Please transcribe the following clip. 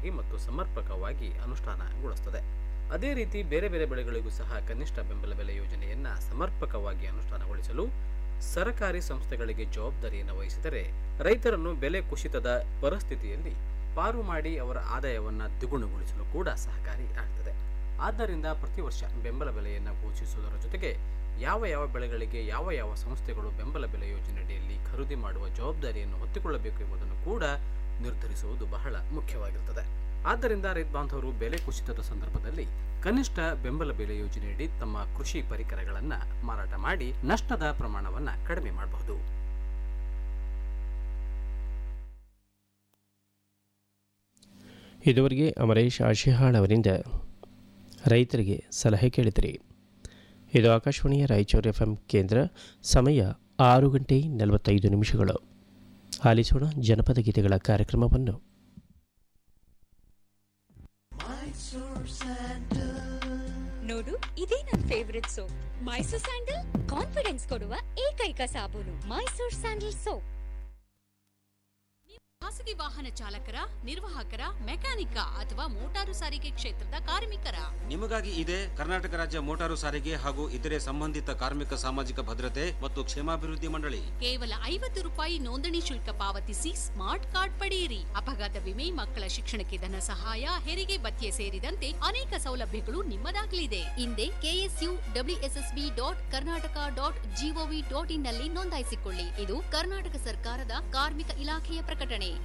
ಯಶಸ್ವಿಯಾಗಿ ಮತ್ತು ಸಮರ್ಪಕವಾಗಿ ಅನುಷ್ಠಾನಗೊಳಿಸುತ್ತದೆ ಅದೇ ರೀತಿ ಬೇರೆ ಬೇರೆ ಬೆಳೆಗಳಿಗೂ ಸಹ ಕನಿಷ್ಠ ಬೆಂಬಲ ಬೆಲೆ ಯೋಜನೆಯನ್ನ ಸಮರ್ಪಕವಾಗಿ ಅನುಷ್ಠಾನಗೊಳಿಸಲು ಸರಕಾರಿ ಸಂಸ್ಥೆಗಳಿಗೆ ಜವಾಬ್ದಾರಿಯನ್ನು ವಹಿಸಿದರೆ ರೈತರನ್ನು ಬೆಲೆ ಕುಸಿತದ ಪರಿಸ್ಥಿತಿಯಲ್ಲಿ ಪಾರು ಮಾಡಿ ಅವರ ಆದಾಯವನ್ನು ದ್ವಿಗುಣಗೊಳಿಸಲು ಕೂಡ ಸಹಕಾರಿ ಆಗ್ತದೆ ಆದ್ದರಿಂದ ಪ್ರತಿ ವರ್ಷ ಬೆಂಬಲ ಬೆಲೆಯನ್ನು ಘೋಷಿಸುವುದರ ಜೊತೆಗೆ ಯಾವ ಯಾವ ಬೆಳೆಗಳಿಗೆ ಯಾವ ಯಾವ ಸಂಸ್ಥೆಗಳು ಬೆಂಬಲ ಬೆಲೆ ಯೋಜನೆಯಡಿಯಲ್ಲಿ ಖರೀದಿ ಮಾಡುವ ಜವಾಬ್ದಾರಿಯನ್ನು ಹೊತ್ತುಕೊಳ್ಳಬೇಕು ಎಂಬುದನ್ನು ಕೂಡ ನಿರ್ಧರಿಸುವುದು ಬಹಳ ಮುಖ್ಯವಾಗಿರುತ್ತದೆ ಆದ್ದರಿಂದ ರೈತ ಬಾಂಧವರು ಬೆಲೆ ಕುಸಿತದ ಸಂದರ್ಭದಲ್ಲಿ ಕನಿಷ್ಠ ಬೆಂಬಲ ಬೆಲೆ ಯೋಜನೆಯಡಿ ತಮ್ಮ ಕೃಷಿ ಪರಿಕರಗಳನ್ನು ಮಾರಾಟ ಮಾಡಿ ನಷ್ಟದ ಪ್ರಮಾಣವನ್ನು ಕಡಿಮೆ ಮಾಡಬಹುದು ಇದುವರೆಗೆ ಅಮರೇಶ್ ಆಶಿಹಾಳ್ ಅವರಿಂದ ರೈತರಿಗೆ ಸಲಹೆ ಕೇಳಿದಿರಿ ಇದು ಆಕಾಶವಾಣಿಯ ರಾಯಚೂರು ಎಫ್ ಎಂ ಕೇಂದ್ರ ಸಮಯ ಆರು ಗಂಟೆ ನಲವತ್ತೈದು ನಿಮಿಷಗಳು ಆಲಿಸೋಣ ಜನಪದ ಗೀತೆಗಳ ಕಾರ್ಯಕ್ರಮವನ್ನು ನೋಡು ಇದೇ ನನ್ favourite soap Mysore sandal confidence ಕೊಡುವ ಏಕೈಕ ಸಾಬೂನು ಮೈಸೂರ್ ಸ್ಯಾಂಡಲ್ ಸೋಪ್ ಖಾಸಗಿ ವಾಹನ ಚಾಲಕರ ನಿರ್ವಾಹಕರ ಮೆಕ್ಯಾನಿಕ ಅಥವಾ ಮೋಟಾರು ಸಾರಿಗೆ ಕ್ಷೇತ್ರದ ಕಾರ್ಮಿಕರ ನಿಮಗಾಗಿ ಇದೆ ಕರ್ನಾಟಕ ರಾಜ್ಯ ಮೋಟಾರು ಸಾರಿಗೆ ಹಾಗೂ ಇತರೆ ಸಂಬಂಧಿತ ಕಾರ್ಮಿಕ ಸಾಮಾಜಿಕ ಭದ್ರತೆ ಮತ್ತು ಕ್ಷೇಮಾಭಿವೃದ್ಧಿ ಮಂಡಳಿ ಕೇವಲ ಐವತ್ತು ರೂಪಾಯಿ ನೋಂದಣಿ ಶುಲ್ಕ ಪಾವತಿಸಿ ಸ್ಮಾರ್ಟ್ ಕಾರ್ಡ್ ಪಡೆಯಿರಿ ಅಪಘಾತ ವಿಮೆ ಮಕ್ಕಳ ಶಿಕ್ಷಣಕ್ಕೆ ಧನ ಸಹಾಯ ಹೆರಿಗೆ ಭತ್ಯೆ ಸೇರಿದಂತೆ ಅನೇಕ ಸೌಲಭ್ಯಗಳು ನಿಮ್ಮದಾಗಲಿದೆ ಹಿಂದೆ KSU WSSB dot Karnataka dot GOV dot in ನಲ್ಲಿ ನೋಂದಾಯಿಸಿಕೊಳ್ಳಿ ಇದು ಕರ್ನಾಟಕ ಸರ್ಕಾರದ ಕಾರ್ಮಿಕ ಇಲಾಖೆಯ ಪ್ರಕಟಣೆ